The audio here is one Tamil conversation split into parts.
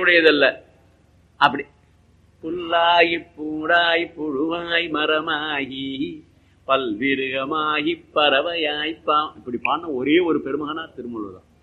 நிலைக்குடையதல்ல அப்படி புல்லாகி பூடாய் புழுவாய் மரமாகி பல்விருகமாகி பறவையாய் பா இப்படி பாடின ஒரே ஒரு பெருமகனா திருமூலர் தான்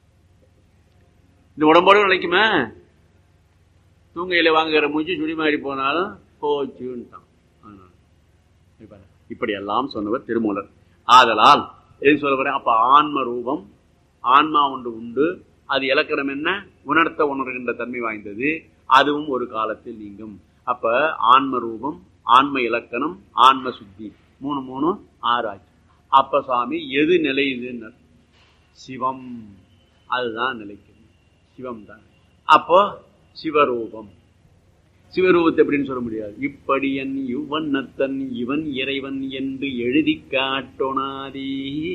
இந்த உடம்போடு நிலைக்குமா தூங்கையில வாங்குற மூச்சு சுடி மாறி போனாலும் போச்சுன்ட்டான் அதனால. இப்ப இப்படி எல்லாம் சொன்னவர் திருமூலர் ஆதலால் எது சொல்ல வரேன் அப்ப ஆன்ம ரூபம் ஆன்மா ஒன்று உண்டு அது இலக்கணம் என்ன உணர்த்த உணர்கின்ற தன்மை வாய்ந்தது அதுவும் ஒரு காலத்தில் நீங்கும் அப்ப ஆன்ம ரூபம் ஆன்ம இலக்கணம் ஆன்ம சுத்தி மூணு மூணு ஆறு ஆச்சு அப்ப சாமி எது நிலையுதுன்னு சிவம் அதுதான் நிலைக்கும் சிவம் தான் அப்போ சிவரூபம் சிவரூபத்தை எப்படின்னு சொல்ல முடியாது இப்படியன் இவ்வண்ணத்தன் இவன் இறைவன் என்று எழுதி காட்டோனாதே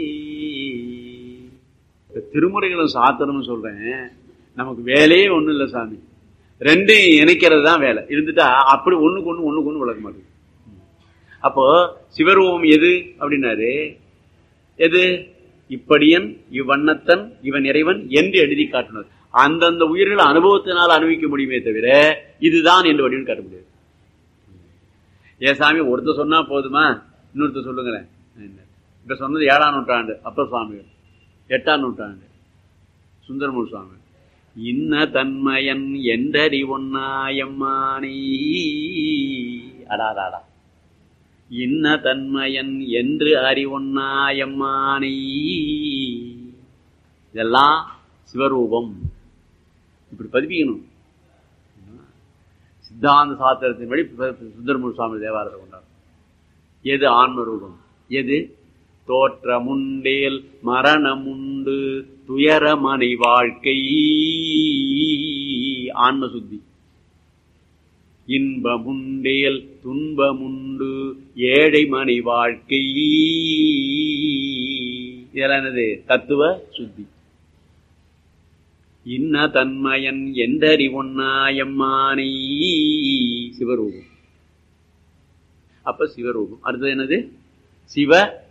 இப்ப திருமுறைகளும் சாத்திரமும் சொல்றேன் நமக்கு வேலையே ஒண்ணும் இல்லை சாமி ரெண்டையும் இணைக்கிறது தான் வேலை இருந்துட்டா அப்படி ஒண்ணுக்கு ஒண்ணு ஒண்ணுக்கு ஒண்ணு விளக்க மாட்டேங்குது அப்போ சிவரூபம் எது அப்படின்னாரு எது இப்படியன் இவ்வண்ணத்தன் இவன் இறைவன் என்று எழுதி காட்டினார் அந்தந்த உயிர்கள் அனுபவத்தினால் அனுபவிக்க முடியுமே தவிர இதுதான் என்று வடிவம் காட்ட முடியாது ஏன் சாமி ஒருத்தர் சொன்னா போதுமா இன்னொருத்தர் சொல்லுங்களேன் இப்ப சொன்னது ஏழாம் நூற்றாண்டு அப்பர் சுவாமிகள் எட்டாம் நூற்றாண்டு சுந்தரமூர் சுவாமி இன்ன தன்மயன் என்றறி ஒன்னாயம்மானி அடாடாடா இன்ன தன்மயன் என்று அறிவொன்னாயம்மானி இதெல்லாம் சிவரூபம் இப்படி பதிப்பிக்கணும் சித்தாந்த சாத்திரத்தின் வழி சுந்தரமூர் சுவாமி தேவாரத்தை கொண்டார் எது ஆன்ம ரூபம் எது தோற்றமுண்டேல் மரணமுண்டு துயரமனை வாழ்க்கை ஆன்ம சுத்தி இன்பமுண்டேல் துன்பமுண்டு ஏழை மனை வாழ்க்கை இதெல்லாம் என்னது தத்துவ சுத்தி இன்ன தன்மயன் எந்தறி ஒன்னாயம்மானை சிவரூபம் அப்ப சிவரூபம் அடுத்தது என்னது சிவ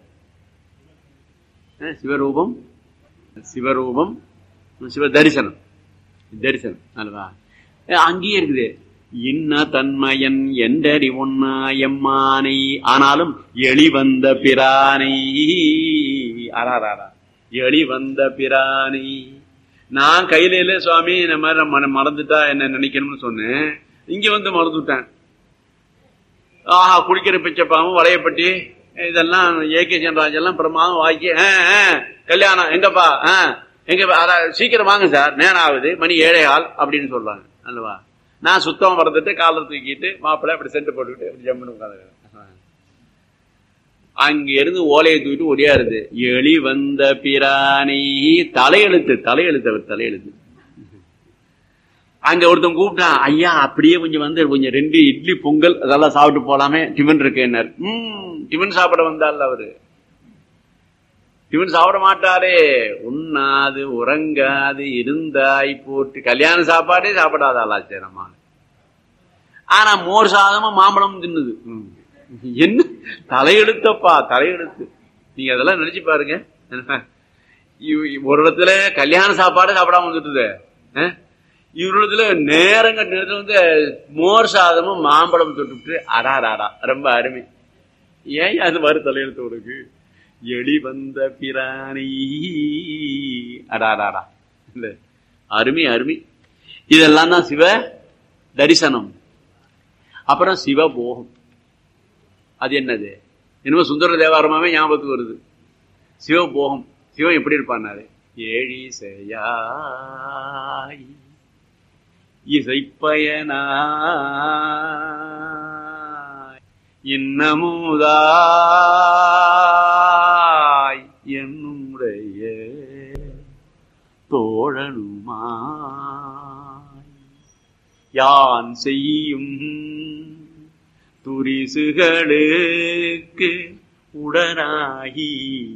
அஹ், சிவரூபம் சிவரூபம் சிவ தரிசனம் தரிசனம் அல்லவா அஹ், அங்கேயே இருக்குது இன்ன தன்மயன் என்றறி ஒன்னாயம்மானை ஆனாலும் எளி வந்த பிரானை அராராரா எளி வந்த பிரானை நான் கையில இல்ல சுவாமி இந்த மாதிரி நான் மற- மறந்துட்டா என்ன நினைக்கணும்னு சொன்னேன் இங்க வந்து மறந்துட்டேன் ஆஹா குடிக்கிற பிச்சைப்பாவும் வளையப்பட்டி இதெல்லாம் ஏகே சென்ராஜ் எல்லாம் பிரமாதம் வாக்கி ஆ, ஆ, கல்யாணம் எங்கப்பா ஆ, எங்க அதான் சீக்கிரம் வாங்க சார் நேரம் ஆகுது மணி ஏழே ஆள் அப்படின்னு சொல்றாங்க அல்லவா நான் சுத்தமா மறந்துட்டு காலர் தூக்கிட்டு மாப்பிள்ளை அப்படி சென்ட் போட்டுக்கிட்டு அப்படி ஜம்முன்னு உட்காந்து அங்க இருந்து ஓலையை தூக்கிட்டு ஒடியாருது எளி வந்த பிராணி தலையெழுத்து தலையெழுத்து அவர் தலையெழுத்து அங்க ஒருத்தன் கூப்பிட்டான் ஐயா அப்படியே கொஞ்சம் வந்து கொஞ்சம் ரெண்டு இட்லி பொங்கல் அதெல்லாம் சாப்பிட்டு போலாமே டிஃபன் இருக்கேன்னார் ம் டிஃபன் சாப்பிட வந்தால் அவரு டிஃபன் சாப்பிட மாட்டாரே உண்ணாது உறங்காது இருந்தாய் போட்டு கல்யாண சாப்பாடே சாப்பிடாத ஆலாச்சேரமா ஆனா மோர் சாதமும் மாம்பழம் தின்னுது ம். என்ன தலையெழுத்தப்பா தலையெழுத்து நீங்க அதெல்லாம் நினைச்சு பாருங்க இவ- இவ- ஒரு இடத்துல கல்யாண சாப்பாடு சாப்பிடாம வந்துட்டுது அஹ்? இவரிடத்துல நேரங்க நேரத்துல வந்து மோர் சாதமும் மாம்பழம் தொட்டுட்டு அடாடாடா ரொம்ப அருமை ஏன் அது மாதிரி தலையெழுத்து உனக்கு எளி வந்த பிராணி அடாடாடா இல்ல அருமை அருமை இதெல்லாம் தான் சிவ தரிசனம் அப்புறம் சிவபோகம் அது என்னது என்னமோ சுந்தர தேவாரமாவே ஞாபகத்துக்கு வருது சிவபோகம் சிவம் எப்படி இருப்பான்னாரு ஏழிசையாய் இசைப்பயனாய் இன்னமுதாய் என்னுடைய தோழனுமாய் யான் செய்யும் துரிசுகளுக்கு உடனாகி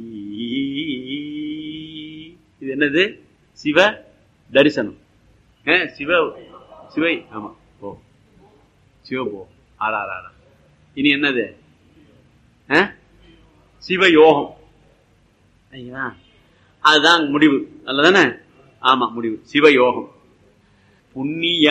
இது என்னது சிவ தரிசனம் அஹ், சிவ சிவை ஆமா போ சிவ போ ஆடா ஆடா, ஆடா இனி என்னது அஹ்? சிவயோகம் ஐயா அதுதான் முடிவு அல்லதானே ஆமா முடிவு சிவயோகம் புண்ணிய